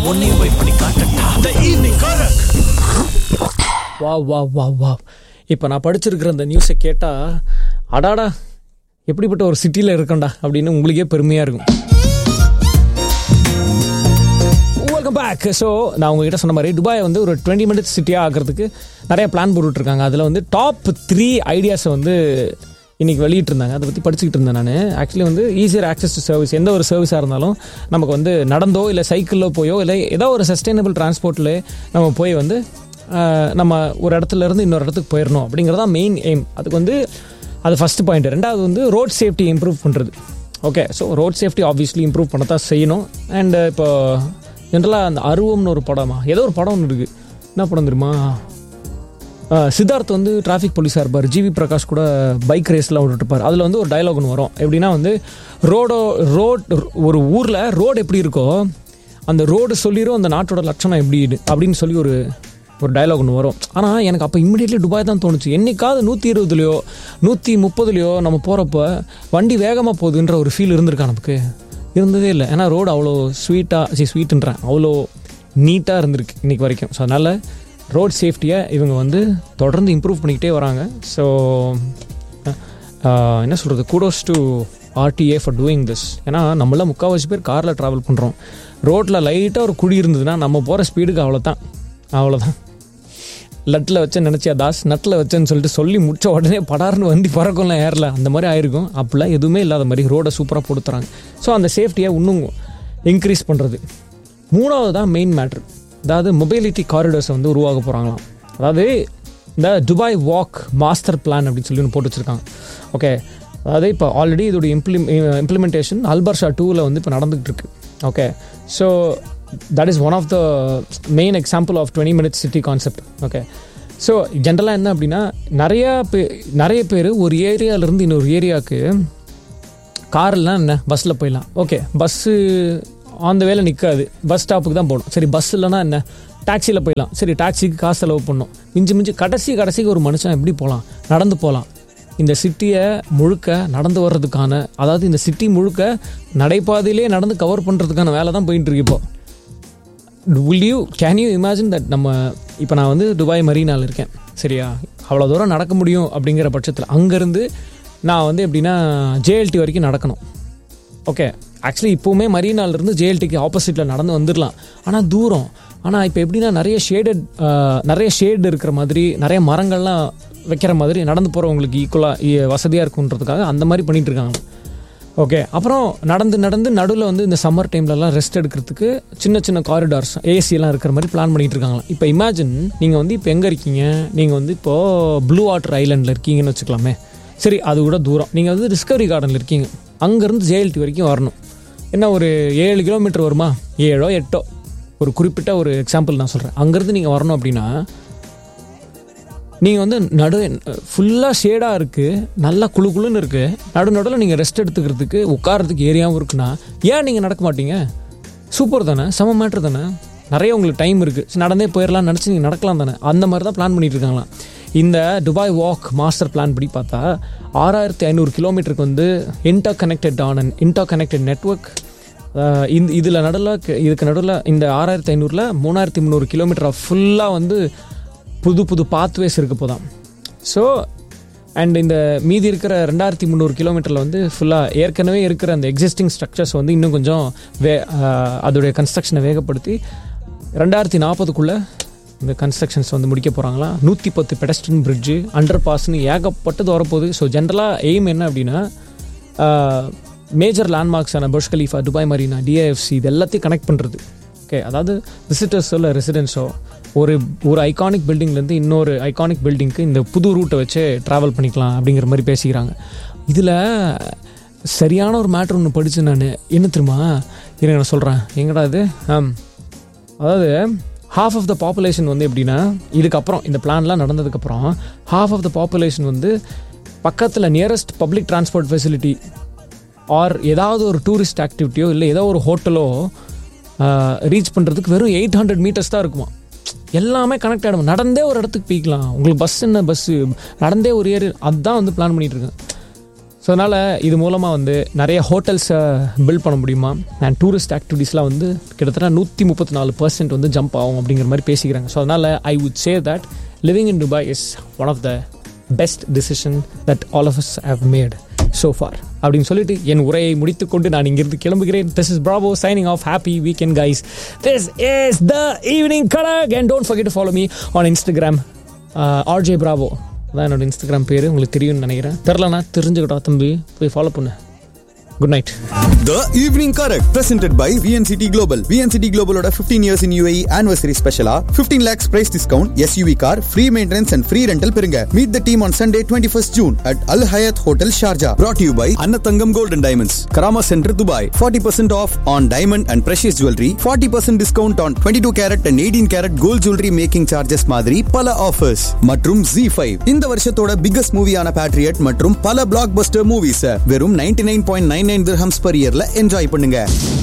உன்னையும் போய் பண்ணி காட்டட்டா த ஈவினிங் கரக் வா வா வா வா இப்போ நான் படிச்சிருக்கிற அந்த நியூஸை கேட்டால் அடாடா எப்படிப்பட்ட ஒரு சிட்டியில் இருக்கேன்டா அப்படின்னு உங்களுக்கே பெருமையாக இருக்கும் வெல்கம் பேக் ஸோ நான் உங்ககிட்ட சொன்ன மாதிரி துபாய் வந்து ஒரு டுவெண்ட்டி மினிட்ஸ் சிட்டியாக ஆக்கிறதுக்கு நிறைய பிளான் போட்டுட்ருக்காங்க அதில் வந்து டாப் த்ரீ ஐடியாஸை வந்து இன்னைக்கு வெளியிட்டிருந்தாங்க அதை பற்றி படிச்சுக்கிட்டு இருந்தேன் நான் ஆக்சுவலி வந்து ஈஸியர் ஆக்சஸ் டு சர்வீஸ் எந்த ஒரு சர்வீஸாக இருந்தாலும் நமக்கு வந்து நடந்தோ இல்லை சைக்கிளில் போயோ இல்லை ஏதோ ஒரு சஸ்டைனபிள் டிரான்ஸ்போர்ட்டில் நம்ம போய் வந்து ஆஹ், நம்ம ஒரு இடத்துல இருந்து இன்னொரு இடத்துக்கு போயிடணும் அப்படிங்கிறது தான் மெயின் எய்ம் அதுக்கு வந்து அது ஃபஸ்ட் பாயிண்ட் ரெண்டாவது வந்து ரோட் சேஃப்டி இம்ப்ரூவ் பண்ணுறது okay so road safety obviously improve பண்ண தான் செய்யணும் அண்ட் இப்போ ஜென்ரலாக அந்த அருவம்னு ஒரு படமா ஏதோ ஒரு படம் ஒன்று இருக்குது என்ன படம் தெரியுமா ஆஹ் சித்தார்த் வந்து டிராஃபிக் போலீஸாக இருப்பார் ஜிவி பிரகாஷ் கூட பைக் ரேஸ்லாம் விட்டுருப்பார் அதில் வந்து ஒரு டயலாக் ஒன்று வரும் எப்படின்னா வந்து ரோடோ ரோட் ஒரு ஊரில் ரோடு எப்படி இருக்கோ அந்த ரோடு சொல்லிடும் அந்த நாட்டோட லட்சணம் எப்படி இது அப்படின்னு சொல்லி ஒரு ஒரு டயலாக் ஒன்று வரும் ஆனால் எனக்கு அப்போ இம்மிடியட்லி துபாய் தான் தோணுச்சு என்னைக்காவது நூற்றி இருபதுலையோ நூற்றி முப்பதுலையோ நம்ம போகிறப்ப வண்டி வேகமாக போகுதுன்ற ஒரு ஃபீல் இருந்திருக்கா நமக்கு இருந்ததே இல்லை ஏன்னா ரோடு அவ்வளோ ஸ்வீட்டாக சரி ஸ்வீட்டுன்றேன் அவ்வளோ நீட்டாக இருந்திருக்கு இன்னைக்கு வரைக்கும் ஸோ அதனால் ரோட் சேஃப்டியை இவங்க வந்து தொடர்ந்து இம்ப்ரூவ் பண்ணிக்கிட்டே வராங்க ஸோ என்ன சொல்கிறது kudos to RTA for doing this ஏன்னா நம்மளாம் முக்கால்வாசி பேர் காரில் ட்ராவல் பண்ணுறோம் ரோட்டில் லைட்டாக ஒரு குழி இருந்ததுன்னா நம்ம போகிற ஸ்பீடுக்கு அவ்வளோதான் அவ்வளோதான் லட்டில் வச்சேன்னு நினச்சியா தாஸ் நட்டில் வச்சேன்னு சொல்லிட்டு சொல்லி முடிச்ச உடனே படார்னு வண்டி பறக்கும்லாம் ஏறல அந்த மாதிரி ஆயிருக்கும் அப்படிலாம் எதுவுமே இல்லாத மாதிரி ரோடை சூப்பராக போடுத்துறாங்க ஸோ அந்த சேஃப்டியை இன்னும் இன்க்ரீஸ் பண்ணுறது மூணாவது தான் மெயின் மேட்ரு அதாவது மொபைலிட்டி காரிடர்ஸை வந்து உருவாக்க போகிறாங்களாம் அதாவது இந்த துபாய் வாக் மாஸ்டர் பிளான் அப்படின்னு சொல்லி ஒன்று போட்டு வச்சுருக்காங்க ஓகே அதாவது இப்போ ஆல்ரெடி இதோட இம்ப்ளி இம்ப்ளிமெண்டேஷன் அல்பர்ஷா டூவில் வந்து இப்போ நடந்துகிட்டு இருக்கு okay so that is one of the main example of twenty minutes city concept okay so ஜென்ரலாக என்ன அப்படின்னா நிறையா பே நிறைய பேர் ஒரு ஏரியாவிலேருந்து இன்னொரு ஏரியாவுக்கு கார்லாம் என்ன பஸ்ஸில் போயிடலாம் ஓகே பஸ்ஸு அந்த வேலை நிற்காது பஸ் ஸ்டாப்புக்கு தான் போகணும் சரி பஸ் இல்லைனா என்ன டாக்ஸியில் போயிடலாம் சரி டாக்ஸிக்கு காசு செலவு பண்ணணும் மிஞ்சி மிஞ்சி கடைசி கடைசிக்கு ஒரு மனுஷன் எப்படி போகலாம் நடந்து போகலாம் இந்த சிட்டியை முழுக்க நடந்து வர்றதுக்கான அதாவது இந்த சிட்டி முழுக்க நடைபாதையிலே நடந்து கவர் பண்ணுறதுக்கான வேலை தான் போயிட்டு இருக்கு இப்போ will you can you imagine that நம்ம இப்போ நான் வந்து துபாய் மரீனாவில் இருக்கேன் சரியா அவ்வளோ தூரம் நடக்க முடியும் அப்படிங்கிற பட்சத்தில் அங்கேருந்து நான் வந்து எப்படின்னா ஜேஎல்டி வரைக்கும் நடக்கணும் ஓகே ஆக்சுவலி இப்போவுமே மரீனாலிருந்து ஜேஎல்டிக்கு ஆப்போசிட்டில் நடந்து வந்துடலாம் ஆனால் தூரம் ஆனால் இப்போ எப்படின்னா நிறைய ஷேடட் நிறைய ஷேடு இருக்கிற மாதிரி நிறைய மரங்கள்லாம் வைக்கிற மாதிரி நடந்து போகிறவங்களுக்கு ஈக்குவலாக வசதியாக இருக்குன்றதுக்காக அந்த மாதிரி பண்ணிட்டு இருக்காங்க ஓகே அப்புறம் நடந்து நடந்து நடுவில் வந்து இந்த சம்மர் டைம்லலாம் ரெஸ்ட் எடுக்கிறதுக்கு சின்ன சின்ன காரிடார்ஸ் ஏசியெல்லாம் இருக்கிற மாதிரி பிளான் பண்ணிட்டு இருக்காங்களாம் இப்போ இமேஜின் நீங்கள் வந்து இப்போ எங்கே இருக்கீங்க நீங்கள் வந்து இப்போது ப்ளூ வாட்டர் ஐலண்டில் இருக்கீங்கன்னு வச்சுக்கலாமே சரி அது கூட தூரம் நீங்கள் வந்து டிஸ்கவரி கார்டனில் இருக்கீங்க அங்கேருந்து ஜேஎல்டி வரைக்கும் வரணும் என்ன ஒரு ஏழு கிலோமீட்டர் வருமா ஏழோ எட்டோ ஒரு குறிப்பிட்ட ஒரு எக்ஸாம்பிள் நான் சொல்கிறேன் அங்கேருந்து நீங்கள் வரணும் அப்படின்னா நீங்கள் வந்து நடு ஃபுல்லாக ஷேடாக இருக்குது நல்லா குளு குளுன்னு இருக்குது நடு நடுவில் நீங்கள் ரெஸ்ட் எடுத்துக்கிறதுக்கு உட்காரத்துக்கு ஏரியாவும் இருக்குன்னா ஏன் நீங்கள் நடக்க மாட்டீங்க சூப்பர் தானே செம மேட்ரு தானே நிறைய உங்களுக்கு டைம் இருக்குது நடந்தே போயிடலாம்னு நினச்சி நீங்கள் நடக்கலாம் தானே அந்த மாதிரி தான் பிளான் பண்ணிட்டு இருக்காங்களாம் இந்த துபாய் வாக் மாஸ்டர் பிளான் படி பார்த்தா ஆறாயிரத்தி ஐநூறு கிலோமீட்டருக்கு வந்து interconnected an an interconnected network இந்த இதில் நடுவில் இதுக்கு நடுவில் இந்த ஆறாயிரத்தி ஐநூறில் மூணாயிரத்தி முந்நூறு கிலோமீட்டர் ஃபுல்லாக வந்து புது புது பாத்வேஸ் இருக்க போதாம் ஸோ அண்ட் இந்த மீதி இருக்கிற ரெண்டாயிரத்தி முந்நூறு கிலோமீட்டரில் வந்து ஃபுல்லாக ஏற்கனவே இருக்கிற அந்த எக்ஸிஸ்டிங் ஸ்ட்ரக்சர்ஸ் வந்து இன்னும் கொஞ்சம் வே அஹ், அதோடைய கன்ஸ்ட்ரக்ஷனை வேகப்படுத்தி ரெண்டாயிரத்தி நாற்பதுக்குள்ளே இந்த கன்ஸ்ட்ரக்ஷன்ஸ் வந்து முடிக்க போகிறாங்களா நூற்றி பத்து பெடஸ்டன் பிரிட்ஜு அண்டர் பாஸ்னு ஏகப்பட்டது வரப்போகுது ஸோ ஜென்ரலாக எய்ம் என்ன அப்படின்னா மேஜர் லேண்ட்மார்க்ஸான Burj Khalifa Dubai Marina DAFC இது எல்லாத்தையும் கனெக்ட் பண்ணுறது ஓகே அதாவது விசிட்டர்ஸோ இல்லை ரெசிடென்ட்ஸோ ஒரு ஒரு ஐகானிக் பில்டிங்லேருந்து இன்னொரு ஐகானிக் பில்டிங்க்கு இந்த புது ரூட்டை வச்சு ட்ராவல் பண்ணிக்கலாம் அப்படிங்கிற மாதிரி பேசிக்கிறாங்க இதில் சரியான ஒரு மேட்ரு ஒன்று படித்தேன் நான் என்ன தெரியுமா இருங்க நான் சொல்கிறேன் எங்கடா இது ஆம் அதாவது ஹாஃப் ஆஃப் த பாப்புலேஷன் வந்து எப்படின்னா இதுக்கப்புறம் இந்த பிளான்லாம் நடந்ததுக்கப்புறம் ஹாஃப் ஆஃப் த பாப்புலேஷன் வந்து பக்கத்தில் nearest public transport facility or ஏதாவது ஒரு டூரிஸ்ட் ஆக்டிவிட்டியோ இல்லை ஏதோ ஒரு ஹோட்டலோ ரீச் பண்ணுறதுக்கு வெறும் எயிட் ஹண்ட்ரட் மீட்டர்ஸ் தான் இருக்குமா எல்லாமே கனெக்ட் ஆகிடும் நடந்தே ஒரு இடத்துக்கு போய்க்கலாம் உங்களுக்கு பஸ் என்ன பஸ்ஸு நடந்தே ஒரு ஏரி அதுதான் வந்து பிளான் பண்ணிட்டு இருக்கேன் ஸோ அதனால் இது மூலமாக வந்து நிறைய ஹோட்டல்ஸை பில்ட் பண்ண முடியுமா அண்ட் டூரிஸ்ட் ஆக்டிவிட்டீஸ்லாம் வந்து கிட்டத்தட்ட நூற்றி முப்பத்தி நாலு பர்சன்ட் வந்து ஜம்ப் ஆகும் அப்படிங்கிற மாதிரி பேசிக்கிறாங்க ஸோ அதனால் I would say that living in Dubai is one of the best decision that all of us have made so far அப்படின்னு சொல்லிட்டு என் உரையை முடித்துக்கொண்டு நான் இங்கிருந்து கிளம்புகிறேன் this is Bravo signing off happy weekend guys this is the evening correct and don't forget to follow me on Instagram RJ Bravo அதான் என்னோட இன்ஸ்டாகிராம் பேர் உங்களுக்கு தெரியும்னு நினைக்கிறேன் தெரிலனா தெரிஞ்சுக்கிட்டோம் தம்பி போய் ஃபாலோ பண்ணு good night The Evening Correct, presented by VNCT Global. VNCT Global ஓட 15 years in UAE anniversary special 15 lakhs price discount, SUV car, free maintenance and free rental பெறுங்க. Meet the team on Sunday 21st June at Al Hayat Hotel Sharjah. Brought to you by Annatangam Gold and Diamonds, Karama Center, Dubai. 40% off on diamond and precious jewelry. 40% discount on 22 carat and 18 carat gold jewelry making charges மாதிரி பல offers. மற்றும் Z5. இந்த வருஷத்தோட biggest மூவியான Patriot மற்றும் பல blockbuster movies வெறும் 99.99 dirhams per yearல enjoy பண்ணுங்க